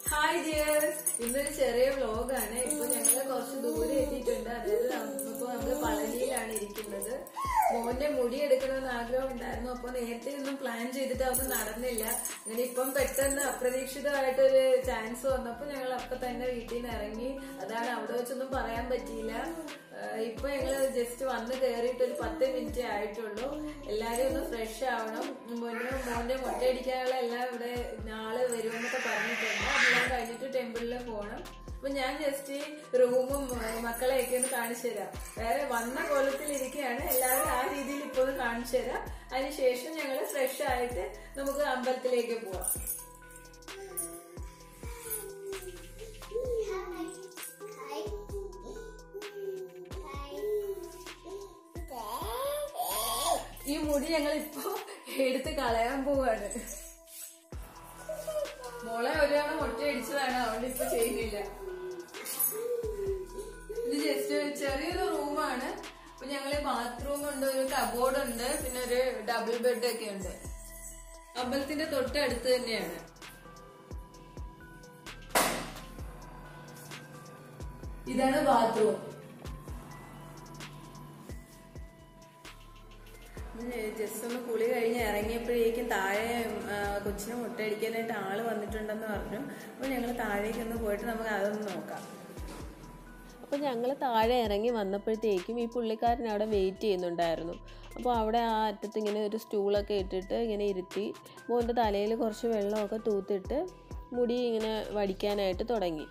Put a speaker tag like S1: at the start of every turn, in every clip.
S1: hi dears ഇന്നൊരു ചെറിയ വ്ലോഗാണ് ഇപ്പൊ ഞങ്ങള് കുറച്ച് ദൂരെ എത്തിയിട്ടുണ്ട് അതായത് ഇപ്പൊ നമ്മള് പളനിയിലാണ് ഇരിക്കുന്നത് മോന്റെ മുടി എടുക്കണമെന്ന് ആഗ്രഹം ഉണ്ടായിരുന്നു അപ്പൊ നേരത്തെ ഒന്നും പ്ലാൻ ചെയ്തിട്ട് അതൊന്നും നടന്നില്ല അങ്ങനെ ഇപ്പം പെട്ടെന്ന് അപ്രതീക്ഷിതമായിട്ടൊരു ചാൻസ് വന്നപ്പോ ഞങ്ങൾ അപ്പൊ തന്നെ വീട്ടിൽ നിന്ന് ഇറങ്ങി അതാണ് അവിടെ വെച്ചൊന്നും പറയാൻ പറ്റിയില്ല ആഹ് ഇപ്പൊ ഞങ്ങള് ജസ്റ്റ് വന്ന് കയറിയിട്ട് ഒരു പത്ത് മിനിറ്റ് ആയിട്ടുള്ളൂ എല്ലാരും ഒന്ന് ഫ്രഷ് ആവണം മോന് മോന്റെ മുട്ടയടിക്കാനുള്ള എല്ലാം ഇവിടെ നാളെ വരുമെന്നൊക്കെ പറഞ്ഞിട്ടുണ്ട് അതെല്ലാം കഴിഞ്ഞിട്ട് ടെമ്പിളിൽ പോകണം അപ്പൊ ഞാൻ ജസ്റ്റ് റൂമും മക്കളെയൊക്കെ ഒന്ന് കാണിച്ചു തരാം വേറെ വന്ന കോലത്തിൽ ഇരിക്കുകയാണ് എല്ലാവരും ആ രീതിയിൽ ഇപ്പൊ ഒന്ന് കാണിച്ചു തരാം അതിനുശേഷം ഞങ്ങൾ ഫ്രഷ് ആയിട്ട് നമുക്ക് അമ്പലത്തിലേക്ക് പോവാം ഈ മുടി ഞങ്ങൾ ഇപ്പൊ എടുത്ത് കളയാൻ പോവാണ് മോളെ ഒരു തവണ മുട്ടയടിച്ചതാണ് അതുകൊണ്ട് ഇപ്പൊ ചെയ്യുന്നില്ല ഇത് ജസ്റ്റ് ചെറിയൊരു റൂമാണ് അപ്പൊ ഞങ്ങള് ബാത്റൂം ഉണ്ട് ഒരു കബോർഡ് ഉണ്ട് പിന്നെ ഒരു ഡബിൾ ബെഡ് ഒക്കെ ഉണ്ട് അമ്പലത്തിന്റെ തൊട്ടടുത്ത് തന്നെയാണ് ഇതാണ് ബാത്റൂം ജസ്റ്റ് ഒന്ന് കുളി കഴിഞ്ഞ് ഇറങ്ങിയപ്പോഴേക്കും താഴെ ആ, കൊച്ചിനെ മുട്ടയടിക്കാനായിട്ട് ആള് വന്നിട്ടുണ്ടെന്ന് പറഞ്ഞു അപ്പൊ ഞങ്ങൾ താഴേക്ക് ഒന്ന് പോയിട്ട് നമുക്ക് അതൊന്ന് നോക്കാം
S2: അപ്പോൾ ഞങ്ങൾ താഴെ ഇറങ്ങി വന്നപ്പോഴത്തേക്കും ഈ പുള്ളിക്കാരൻ അവിടെ വെയിറ്റ് ചെയ്യുന്നുണ്ടായിരുന്നു അപ്പോൾ അവിടെ ആ അറ്റത്ത് ഇങ്ങനെ ഒരു സ്റ്റൂളൊക്കെ ഇട്ടിട്ട് ഇങ്ങനെ ഇരുത്തി മോൻ്റെ തലയിൽ കുറച്ച് വെള്ളമൊക്കെ തൂത്തിട്ട് മുടി ഇങ്ങനെ വടിക്കാനായിട്ട് തുടങ്ങി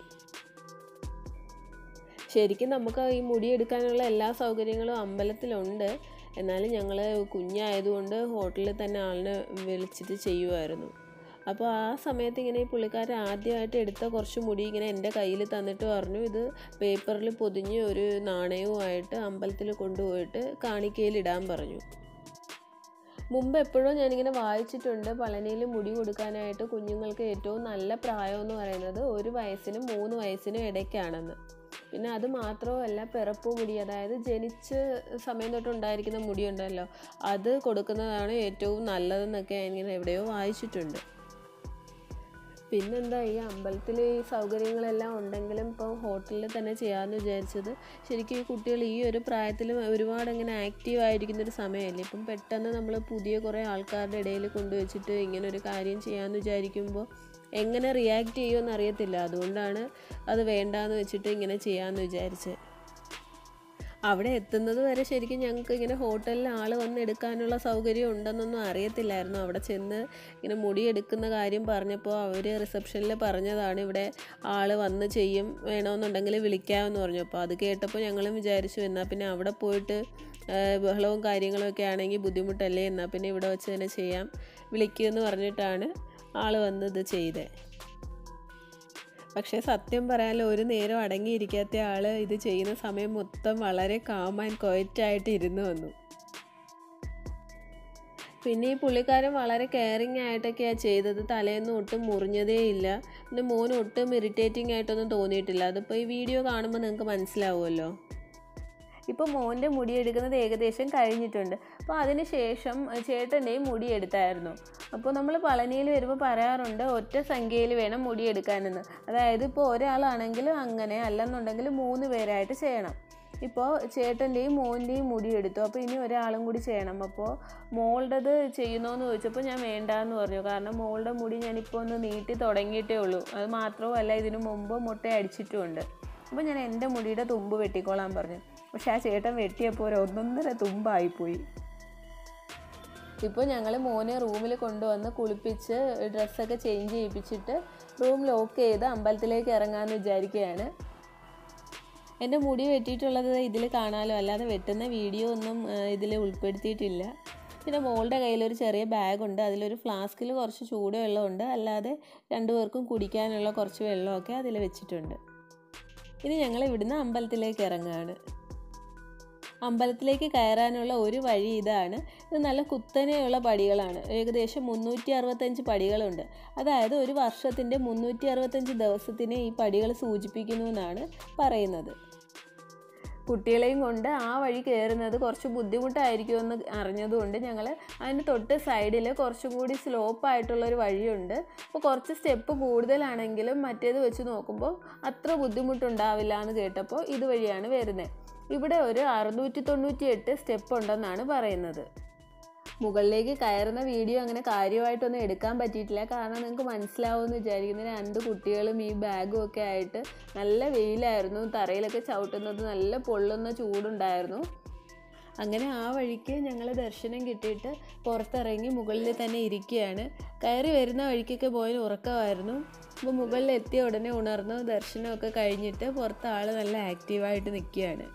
S2: ശരിക്കും നമുക്ക് ഈ മുടി എടുക്കാനുള്ള എല്ലാ സൗകര്യങ്ങളും അമ്പലത്തിലുണ്ട് എന്നാലും ഞങ്ങൾ കുഞ്ഞായതുകൊണ്ട് ഹോട്ടലിൽ തന്നെ ആളിനെ വിളിച്ചിട്ട് ചെയ്യുമായിരുന്നു അപ്പോൾ ആ സമയത്ത് ഇങ്ങനെ ഈ പുള്ളിക്കാരൻ ആദ്യമായിട്ട് എടുത്ത കുറച്ച് മുടി ഇങ്ങനെ എൻ്റെ കയ്യിൽ തന്നിട്ട് പറഞ്ഞു ഇത് പേപ്പറിൽ പൊതിഞ്ഞ് ഒരു നാണയവുമായിട്ട് അമ്പലത്തിൽ കൊണ്ടുപോയിട്ട് കാണിക്കയിൽ ഇടാൻ പറഞ്ഞു മുമ്പ് എപ്പോഴും ഞാനിങ്ങനെ വായിച്ചിട്ടുണ്ട് പളനിയിൽ മുടി കൊടുക്കാനായിട്ട് കുഞ്ഞുങ്ങൾക്ക് ഏറ്റവും നല്ല പ്രായം എന്ന് പറയുന്നത് ഒരു വയസ്സിനും മൂന്ന് വയസ്സിനും ഇടയ്ക്കാണെന്ന് പിന്നെ അത് മാത്രമല്ല പിറപ്പ് മുടി അതായത് ജനിച്ച സമയം തൊട്ടുണ്ടായിരിക്കുന്ന മുടി ഉണ്ടല്ലോ അത് കൊടുക്കുന്നതാണ് ഏറ്റവും നല്ലതെന്നൊക്കെ ഞാനിങ്ങനെ എവിടെയോ വായിച്ചിട്ടുണ്ട് പിന്നെന്താ ഈ അമ്പലത്തിൽ ഈ സൗകര്യങ്ങളെല്ലാം ഉണ്ടെങ്കിലും ഇപ്പോൾ ഹോട്ടലിൽ തന്നെ ചെയ്യാമെന്ന് വിചാരിച്ചത് ശരിക്കും ഈ കുട്ടികൾ ഈ ഒരു പ്രായത്തിൽ ഒരുപാട് ഇങ്ങനെ ആക്റ്റീവ് ആയിരിക്കുന്ന ഒരു സമയമല്ലേ ഇപ്പം പെട്ടെന്ന് നമ്മൾ പുതിയ കുറേ ആൾക്കാരുടെ ഇടയിൽ കൊണ്ടുവച്ചിട്ട് ഇങ്ങനെ ഒരു കാര്യം ചെയ്യാമെന്ന് വിചാരിക്കുമ്പോൾ എങ്ങനെ റിയാക്ട് ചെയ്യുമെന്ന് അറിയത്തില്ല അതുകൊണ്ടാണ് അത് വേണ്ടാന്ന് വെച്ചിട്ട് ഇങ്ങനെ ചെയ്യാമെന്ന് വിചാരിച്ചത് അവിടെ എത്തുന്നത് വരെ ശരിക്കും ഞങ്ങൾക്ക് ഇങ്ങനെ ഹോട്ടലിൽ ആൾ വന്ന് എടുക്കാനുള്ള സൗകര്യം ഉണ്ടെന്നൊന്നും അറിയത്തില്ലായിരുന്നു അവിടെ ചെന്ന് ഇങ്ങനെ മുടി എടുക്കുന്ന കാര്യം പറഞ്ഞപ്പോൾ അവർ റിസപ്ഷനിൽ പറഞ്ഞതാണ് ഇവിടെ ആൾ വന്ന് ചെയ്യും വേണമെന്നുണ്ടെങ്കിൽ വിളിക്കാമെന്ന് പറഞ്ഞു അപ്പോൾ അത് കേട്ടപ്പോൾ ഞങ്ങളും വിചാരിച്ചു എന്നാൽ പിന്നെ അവിടെ പോയിട്ട് ആ, ബഹളവും കാര്യങ്ങളും ഒക്കെ ആണെങ്കിൽ ബുദ്ധിമുട്ടല്ലേ എന്നാൽ പിന്നെ ഇവിടെ വെച്ച് തന്നെ ചെയ്യാം വിളിക്കുമെന്ന് പറഞ്ഞിട്ടാണ് ആൾ വന്ന് ഇത് ചെയ്തത് പക്ഷേ സത്യം പറയാലോ ഒരു നേരം അടങ്ങിയിരിക്കാത്ത ആൾ ഇത് ചെയ്യുന്ന സമയം മൊത്തം വളരെ കാം ആൻഡ് ക്വയറ്റായിട്ട് ഇരുന്ന് വന്നു പിന്നെ ഈ പുള്ളിക്കാരൻ വളരെ കെയറിങ് ആയിട്ടൊക്കെയാണ് ചെയ്തത് തലേന്ന് ഒട്ടും മുറിഞ്ഞതേ ഇല്ല പിന്നെ മോൻ ഒട്ടും ഇറിറ്റേറ്റിംഗ് ആയിട്ടൊന്നും തോന്നിയിട്ടില്ല അതിപ്പോൾ ഈ വീഡിയോ കാണുമ്പോൾ നിങ്ങൾക്ക് മനസ്സിലാവുമല്ലോ ഇപ്പോൾ മോൻ്റെ മുടി എടുക്കുന്നത് ഏകദേശം കഴിഞ്ഞിട്ടുണ്ട് അപ്പോൾ അതിന് ശേഷം ചേട്ടൻ്റെയും മുടി എടുത്തായിരുന്നു അപ്പോൾ നമ്മൾ പളനിയിൽ വരുമ്പോൾ പറയാറുണ്ട് ഒറ്റ സംഖ്യയിൽ വേണം മുടി എടുക്കാനെന്ന് അതായത് ഇപ്പോൾ ഒരാളാണെങ്കിൽ അങ്ങനെ അല്ലെന്നുണ്ടെങ്കിൽ മൂന്ന് പേരായിട്ട് ചെയ്യണം ഇപ്പോൾ ചേട്ടൻ്റെയും മോൻ്റെയും മുടി എടുത്തു അപ്പോൾ ഇനി ഒരാളും കൂടി ചെയ്യണം അപ്പോൾ മോളുടേത് ചെയ്യുന്നോന്ന് ചോദിച്ചപ്പോൾ ഞാൻ വേണ്ടാന്ന് പറഞ്ഞു കാരണം മോളുടെ മുടി ഞാനിപ്പോൾ ഒന്ന് നീട്ടി തുടങ്ങിയിട്ടേ ഉള്ളൂ അത് മാത്രവുമല്ല ഇതിനു മുമ്പ് മുട്ട അടിച്ചിട്ടുമുണ്ട് അപ്പോൾ ഞാൻ എൻ്റെ മുടിയുടെ തുമ്പ് വെട്ടിക്കോളാൻ പറഞ്ഞു പക്ഷെ ആ ചേട്ടൻ വെട്ടിയപ്പോൾ ഒരു ഒന്നൊന്നര തുമ്പായിപ്പോയി ഇപ്പോൾ ഞങ്ങൾ മോനെ റൂമിൽ കൊണ്ടുവന്ന് കുളിപ്പിച്ച് ഡ്രസ്സൊക്കെ ചേഞ്ച് ചെയ്യിപ്പിച്ചിട്ട് റൂം ലോക്ക് ചെയ്ത് അമ്പലത്തിലേക്ക് ഇറങ്ങാമെന്ന് വിചാരിക്കുകയാണ് എൻ്റെ മുടി വെട്ടിയിട്ടുള്ളത് ഇതിൽ കാണാമല്ലോ അല്ലാതെ വെട്ടുന്ന വീഡിയോ ഒന്നും ഇതിൽ ഉൾപ്പെടുത്തിയിട്ടില്ല പിന്നെ മോളുടെ കയ്യിലൊരു ചെറിയ ബാഗുണ്ട് അതിലൊരു ഫ്ലാസ്കിൽ കുറച്ച് ചൂട് വെള്ളമുണ്ട് അല്ലാതെ രണ്ടുപേർക്കും കുടിക്കാനുള്ള കുറച്ച് വെള്ളമൊക്കെ അതിൽ വെച്ചിട്ടുണ്ട് ഇനി ഞങ്ങൾ ഇവിടുന്ന് അമ്പലത്തിലേക്ക് ഇറങ്ങുകയാണ് അമ്പലത്തിലേക്ക് കയറാനുള്ള ഒരു വഴി ഇതാണ് ഇത് നല്ല കുത്തനെയുള്ള പടികളാണ് ഏകദേശം മുന്നൂറ്റി അറുപത്തഞ്ച് പടികളുണ്ട് അതായത് ഒരു വർഷത്തിൻ്റെ മുന്നൂറ്റി അറുപത്തഞ്ച് ദിവസത്തിനെ ഈ പടികൾ സൂചിപ്പിക്കുന്നു എന്നാണ് പറയുന്നത് കുട്ടികളെയും കൊണ്ട് ആ വഴി കയറുന്നത് കുറച്ച് ബുദ്ധിമുട്ടായിരിക്കുമെന്ന് അറിഞ്ഞതുകൊണ്ട് ഞങ്ങൾ അതിന് തൊട്ട് സൈഡിൽ കുറച്ചും കൂടി സ്ലോപ്പായിട്ടുള്ളൊരു വഴിയുണ്ട് അപ്പോൾ കുറച്ച് സ്റ്റെപ്പ് കൂടുതലാണെങ്കിലും മറ്റേത് വെച്ച് നോക്കുമ്പോൾ അത്ര ബുദ്ധിമുട്ടുണ്ടാവില്ല എന്ന് കേട്ടപ്പോൾ ഇതുവഴിയാണ് വരുന്നത് ഇവിടെ ഒരു അറുന്നൂറ്റി തൊണ്ണൂറ്റി എട്ട് സ്റ്റെപ്പ് ഉണ്ടെന്നാണ് പറയുന്നത് മുകളിലേക്ക് കയറുന്ന വീഡിയോ അങ്ങനെ കാര്യമായിട്ടൊന്നും എടുക്കാൻ പറ്റിയിട്ടില്ല കാരണം നിങ്ങൾക്ക് മനസ്സിലാവുമെന്ന് വിചാരിക്കുന്നു രണ്ട് കുട്ടികളും ഈ ബാഗും ഒക്കെ ആയിട്ട് നല്ല വെയിലായിരുന്നു തറയിലൊക്കെ ചവിട്ടുന്നത് നല്ല പൊള്ളുന്ന ചൂടുണ്ടായിരുന്നു അങ്ങനെ ആ വഴിക്ക് ഞങ്ങൾ ദർശനം കിട്ടിയിട്ട് പുറത്തിറങ്ങി മുകളിൽ തന്നെ ഇരിക്കുകയാണ് കയറി വരുന്ന വഴിക്കൊക്കെ പോയി ഉറക്കമായിരുന്നു അപ്പോൾ മുകളിൽ എത്തിയ ഉടനെ ഉണർന്നു ദർശനമൊക്കെ കഴിഞ്ഞിട്ട് പുറത്ത് ആൾ നല്ല ആക്റ്റീവായിട്ട് നിൽക്കുകയാണ്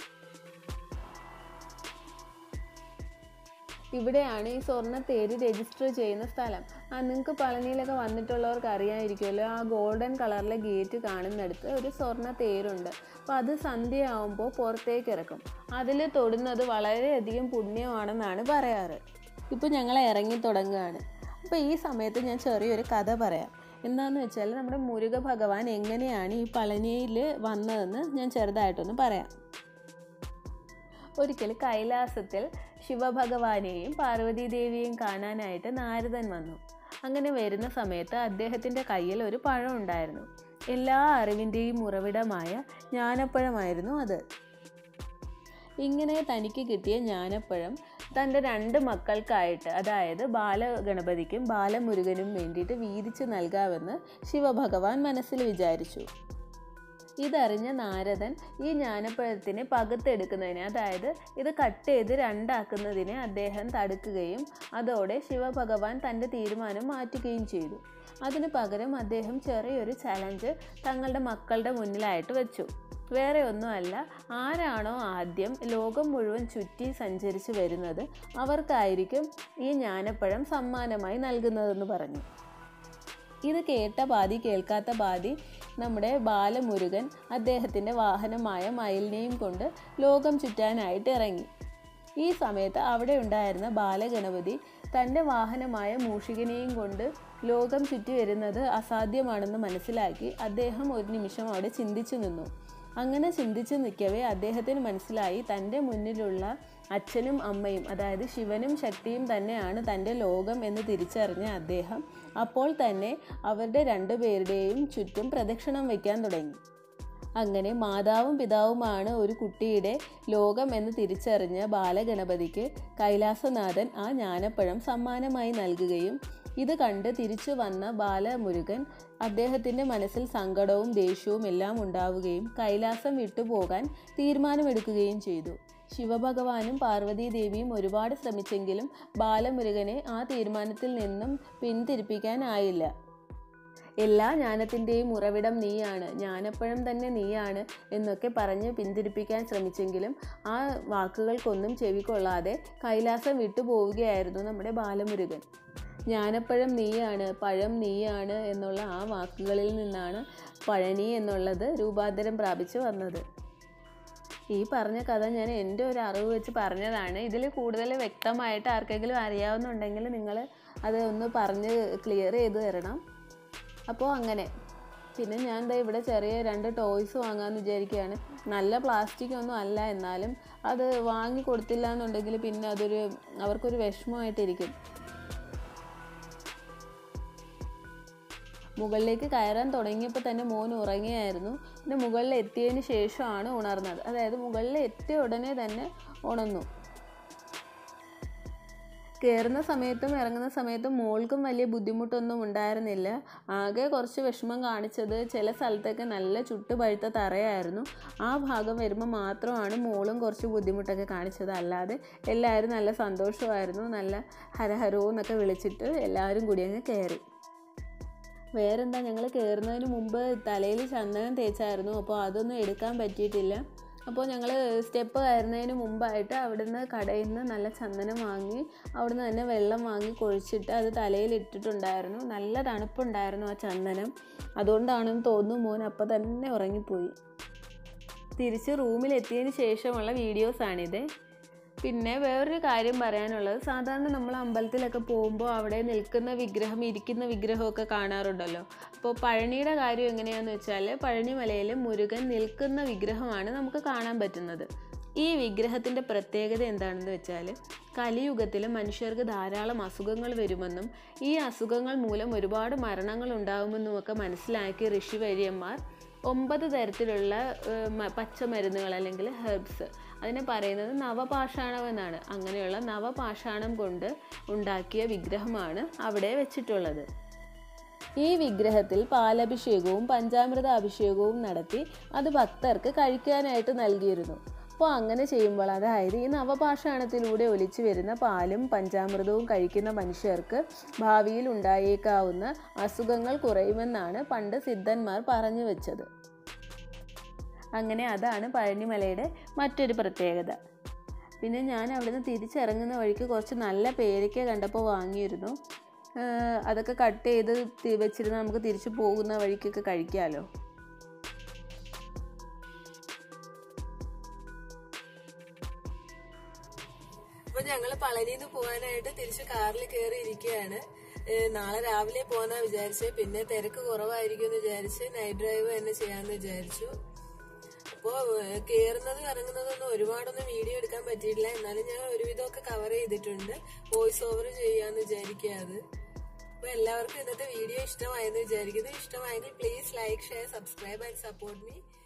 S2: ഇവിടെയാണ് ഈ സ്വർണ്ണ തേര് രജിസ്റ്റർ ചെയ്യുന്ന സ്ഥലം ആ നിങ്ങൾക്ക് പളനിയിലൊക്കെ വന്നിട്ടുള്ളവർക്ക് അറിയാമായിരിക്കുമല്ലോ ആ ഗോൾഡൻ കളറിലെ ഗേറ്റ് കാണുന്നിടത്ത് ഒരു സ്വർണ്ണ തേരുണ്ട് അപ്പോൾ അത് സന്ധ്യയാവുമ്പോൾ പുറത്തേക്ക് ഇറക്കും അതിൽ തൊടുന്നത് വളരെയധികം പുണ്യമാണെന്നാണ് പറയാറ് ഇപ്പോൾ ഞങ്ങൾ ഇറങ്ങി തുടങ്ങുകയാണ് അപ്പോൾ ഈ സമയത്ത് ഞാൻ ചെറിയൊരു കഥ പറയാം എന്താണെന്ന് വെച്ചാൽ നമ്മുടെ മുരുക ഭഗവാൻ എങ്ങനെയാണ് ഈ പളനിയിൽ വന്നതെന്ന് ഞാൻ ചെറുതായിട്ടൊന്ന് പറയാം ഒരിക്കൽ കൈലാസത്തിൽ ശിവഭഗവാനെയും പാർവതീദേവിയെയും കാണാനായിട്ട് നാരദൻ വന്നു അങ്ങനെ വരുന്ന സമയത്ത് അദ്ദേഹത്തിൻ്റെ കയ്യിൽ ഒരു പഴം ഉണ്ടായിരുന്നു എല്ലാ അറിവിൻ്റെയും ഉറവിടമായ ജ്ഞാനപ്പഴമായിരുന്നു അത് ഇങ്ങനെ തനിക്ക് കിട്ടിയ ജ്ഞാനപ്പഴം തൻ്റെ രണ്ട് മക്കൾക്കായിട്ട് അതായത് ബാലഗണപതിക്കും ബാലമുരുകനും വേണ്ടിയിട്ട് വീതിച്ച് നൽകാമെന്ന് ശിവഭഗവാൻ മനസ്സിൽ വിചാരിച്ചു ഇതറിഞ്ഞ നാരദൻ ഈ ജ്ഞാനപ്പഴത്തിനെ പകുത്തെടുക്കുന്നതിന് അതായത് ഇത് കട്ട് ചെയ്ത് രണ്ടാക്കുന്നതിനെ അദ്ദേഹം തടുക്കുകയും അതോടെ ശിവഭഗവാൻ തൻ്റെ തീരുമാനം മാറ്റുകയും ചെയ്തു അതിനു പകരം അദ്ദേഹം ചെറിയൊരു ചലഞ്ച് തങ്ങളുടെ മക്കളുടെ മുന്നിലായിട്ട് വെച്ചു വേറെ ഒന്നുമല്ല ആരാണോ ആദ്യം ലോകം മുഴുവൻ ചുറ്റി സഞ്ചരിച്ച് വരുന്നത് അവർക്കായിരിക്കും ഈ ജ്ഞാനപ്പഴം സമ്മാനമായി നൽകുന്നതെന്ന് പറഞ്ഞു ഇത് കേട്ട പാതി കേൾക്കാത്ത പാതി നമ്മുടെ ബാലമുരുകൻ അദ്ദേഹത്തിൻ്റെ വാഹനമായ മയിലിനെയും കൊണ്ട് ലോകം ചുറ്റാനായിട്ട് ഇറങ്ങി ഈ സമയത്ത് അവിടെ ഉണ്ടായിരുന്ന ബാലഗണപതി തൻ്റെ വാഹനമായ മൂഷികനെയും കൊണ്ട് ലോകം ചുറ്റി വരുന്നത് അസാധ്യമാണെന്ന് മനസ്സിലാക്കി അദ്ദേഹം ഒരു നിമിഷം അവിടെ ചിന്തിച്ചു നിന്നു അങ്ങനെ ചിന്തിച്ചു നിൽക്കവേ അദ്ദേഹത്തിന് മനസ്സിലായി തൻ്റെ മുന്നിലുള്ള അച്ഛനും അമ്മയും അതായത് ശിവനും ശക്തിയും തന്നെയാണ് തൻ്റെ ലോകം എന്ന് തിരിച്ചറിഞ്ഞ അദ്ദേഹം അപ്പോൾ തന്നെ അവരുടെ രണ്ടുപേരുടെയും ചുറ്റും പ്രദക്ഷിണം വയ്ക്കാൻ തുടങ്ങി അങ്ങനെ മാതാവും പിതാവുമാണ് ഒരു കുട്ടിയുടെ ലോകം എന്ന് തിരിച്ചറിഞ്ഞ ബാലഗണപതിക്ക് കൈലാസനാഥൻ ആ ജ്ഞാനപ്പഴം സമ്മാനമായി നൽകുകയും ഇത് കണ്ട് തിരിച്ചു വന്ന ബാലമുരുകൻ അദ്ദേഹത്തിൻ്റെ മനസ്സിൽ സങ്കടവും ദേഷ്യവും എല്ലാം ഉണ്ടാവുകയും കൈലാസം വിട്ടുപോകാൻ തീരുമാനമെടുക്കുകയും ചെയ്തു ശിവഭഗവാനും പാർവതീദേവിയും ഒരുപാട് ശ്രമിച്ചെങ്കിലും ബാലമുരുകനെ ആ തീരുമാനത്തിൽ നിന്നും പിന്തിരിപ്പിക്കാനായില്ല എല്ലാ ജ്ഞാനത്തിൻ്റെയും ഉറവിടം നീയാണ് ജ്ഞാനപ്പഴം തന്നെ നീയാണ് എന്നൊക്കെ പറഞ്ഞ് പിന്തിരിപ്പിക്കാൻ ശ്രമിച്ചെങ്കിലും ആ വാക്കുകൾക്കൊന്നും ചെവിക്കൊള്ളാതെ കൈലാസം വിട്ടുപോവുകയായിരുന്നു നമ്മുടെ ബാലമുരുകൻ ജ്ഞാനപ്പഴം നീയാണ് പഴം നീയാണ് എന്നുള്ള ആ വാക്കുകളിൽ നിന്നാണ് പഴനി എന്നുള്ളത് രൂപാന്തരം പ്രാപിച്ചു വന്നത് ഈ പറഞ്ഞ കഥ ഞാൻ എൻ്റെ ഒരു അറിവ് വെച്ച് പറഞ്ഞതാണ് ഇതിൽ കൂടുതൽ വ്യക്തമായിട്ട് ആർക്കെങ്കിലും അറിയാവുന്നുണ്ടെങ്കിൽ നിങ്ങൾ അത് ഒന്ന് പറഞ്ഞ് ക്ലിയർ ചെയ്ത് തരണം അപ്പോൾ അങ്ങനെ പിന്നെ ഞാൻ ദേ ഇവിടെ ചെറിയ രണ്ട് ടോയ്സ് വാങ്ങാമെന്ന് വിചാരിക്കുകയാണ് നല്ല പ്ലാസ്റ്റിക് ഒന്നും അല്ല എന്നാലും അത് വാങ്ങി കൊടുത്തില്ല എന്നുണ്ടെങ്കിൽ പിന്നെ അതൊരു അവർക്കൊരു വിഷമമായിട്ടിരിക്കും മുകളിലേക്ക് കയറാൻ തുടങ്ങിയപ്പോൾ തന്നെ മോൻ ഉറങ്ങിയായിരുന്നു പിന്നെ മുകളിൽ എത്തിയതിന് ശേഷമാണ് ഉണർന്നത് അതായത് മുകളിൽ എത്തിയ ഉടനെ തന്നെ ഉണർന്നു കയറുന്ന സമയത്തും ഇറങ്ങുന്ന സമയത്തും മോൾക്കും വലിയ ബുദ്ധിമുട്ടൊന്നും ഉണ്ടായിരുന്നില്ല ആകെ കുറച്ച് വിഷമം കാണിച്ചത് ചില സ്ഥലത്തൊക്കെ നല്ല ചുട്ട് പഴുത്ത തറയായിരുന്നു ആ ഭാഗം വരുമ്പോൾ മാത്രമാണ് മോളും കുറച്ച് ബുദ്ധിമുട്ടൊക്കെ കാണിച്ചത് അല്ലാതെ എല്ലാവരും നല്ല സന്തോഷമായിരുന്നു നല്ല ഹരഹരോ എന്നൊക്കെ വിളിച്ചിട്ട് എല്ലാവരും കൂടി അങ്ങ് കയറി വേറെന്താ ഞങ്ങൾ കയറുന്നതിന് മുമ്പ് തലയിൽ ചന്ദനം തേച്ചായിരുന്നു അപ്പോൾ അതൊന്നും എടുക്കാൻ പറ്റിയിട്ടില്ല അപ്പോൾ ഞങ്ങൾ സ്റ്റെപ്പ് കയറുന്നതിന് മുമ്പായിട്ട് അവിടുന്ന് കടയിൽ നിന്ന് നല്ല ചന്ദനം വാങ്ങി അവിടുന്ന് തന്നെ വെള്ളം വാങ്ങി കുഴിച്ചിട്ട് അത് തലയിൽ ഇട്ടിട്ടുണ്ടായിരുന്നു നല്ല തണുപ്പുണ്ടായിരുന്നു ആ ചന്ദനം അതുകൊണ്ടാണെന്ന് തോന്നുന്നു മോൻ അപ്പോൾ തന്നെ ഉറങ്ങിപ്പോയി തിരിച്ച് റൂമിലെത്തിയതിന് ശേഷമുള്ള വീഡിയോസാണിത് പിന്നെ വേറൊരു കാര്യം പറയാനുള്ളത് സാധാരണ നമ്മൾ അമ്പലത്തിലൊക്കെ പോകുമ്പോൾ അവിടെ നിൽക്കുന്ന വിഗ്രഹം ഇരിക്കുന്ന വിഗ്രഹമൊക്കെ കാണാറുണ്ടല്ലോ അപ്പോൾ പഴനിയുടെ കാര്യം എങ്ങനെയാണെന്ന് വെച്ചാൽ പഴനിമലയിൽ മുരുകൻ നിൽക്കുന്ന വിഗ്രഹമാണ് നമുക്ക് കാണാൻ പറ്റുന്നത് ഈ വിഗ്രഹത്തിൻ്റെ പ്രത്യേകത എന്താണെന്ന് വെച്ചാൽ കലിയുഗത്തിൽ മനുഷ്യർക്ക് ധാരാളം അസുഖങ്ങൾ വരുമെന്നും ഈ അസുഖങ്ങൾ മൂലം ഒരുപാട് മരണങ്ങൾ ഉണ്ടാകുമെന്നുമൊക്കെ മനസ്സിലാക്കി ഋഷിവര്യന്മാർ ഒമ്പത് തരത്തിലുള്ള ഏഹ്, മ- പച്ചമരുന്നുകൾ അല്ലെങ്കിൽ ഹെർബ്സ് അതിനെ പറയുന്നത് നവപാഷാണം എന്നാണ് അങ്ങനെയുള്ള നവപാഷാണം കൊണ്ട് ഉണ്ടാക്കിയ വിഗ്രഹമാണ് അവിടെ വെച്ചിട്ടുള്ളത് ഈ വിഗ്രഹത്തിൽ പാലഭിഷേകവും പഞ്ചാമൃത അഭിഷേകവും നടത്തി അത് ഭക്തർക്ക് കഴിക്കാനായിട്ട് നൽകിയിരുന്നു അപ്പോൾ അങ്ങനെ ചെയ്യുമ്പോൾ അതായത് ഈ നവപാഷാണത്തിലൂടെ ഒലിച്ചു വരുന്ന പാലും പഞ്ചാമൃതവും കഴിക്കുന്ന മനുഷ്യർക്ക് ഭാവിയിൽ ഉണ്ടായേക്കാവുന്ന അസുഖങ്ങൾ കുറയുമെന്നാണ് പണ്ട് സിദ്ധന്മാർ പറഞ്ഞു വെച്ചത് അങ്ങനെ അതാണ് പഴനിമലയുടെ മറ്റൊരു പ്രത്യേകത പിന്നെ ഞാൻ അവിടുന്ന് തിരിച്ചിറങ്ങുന്ന വഴിക്ക് കുറച്ച് നല്ല പേരയ്ക്ക കണ്ടപ്പോൾ വാങ്ങിയിരുന്നു ആഹ് അതൊക്കെ കട്ട് ചെയ്ത് തി- വെച്ചിരുന്ന് നമുക്ക് തിരിച്ചു പോകുന്ന വഴിക്കൊക്കെ കഴിക്കാമല്ലോ
S1: അപ്പൊ ഞങ്ങള് പളനിന്ന് പോകാനായിട്ട് തിരിച്ച് കാറിൽ കയറി ഇരിക്കുകയാണ് ഏഹ് നാളെ രാവിലെ പോകാന്നാ വിചാരിച്ചത് പിന്നെ തിരക്ക് കുറവായിരിക്കും എന്ന് വിചാരിച്ച് നൈറ്റ് ഡ്രൈവ് തന്നെ ചെയ്യാന്ന് വിചാരിച്ചു അപ്പോ ഏഹ് കേറുന്നതും ഇറങ്ങുന്നതൊന്നും ഒരുപാടൊന്നും വീഡിയോ എടുക്കാൻ പറ്റിയിട്ടില്ല എന്നാലും ഞാൻ ഒരുവിധമൊക്കെ കവർ ചെയ്തിട്ടുണ്ട് വോയിസ് ഓവർ ചെയ്യാന്ന് വിചാരിക്കുക അത് അപ്പൊ എല്ലാവർക്കും ഇന്നത്തെ വീഡിയോ ഇഷ്ടമായെന്ന് വിചാരിക്കുന്നു ഇഷ്ടമായെങ്കിൽ please like share subscribe and support me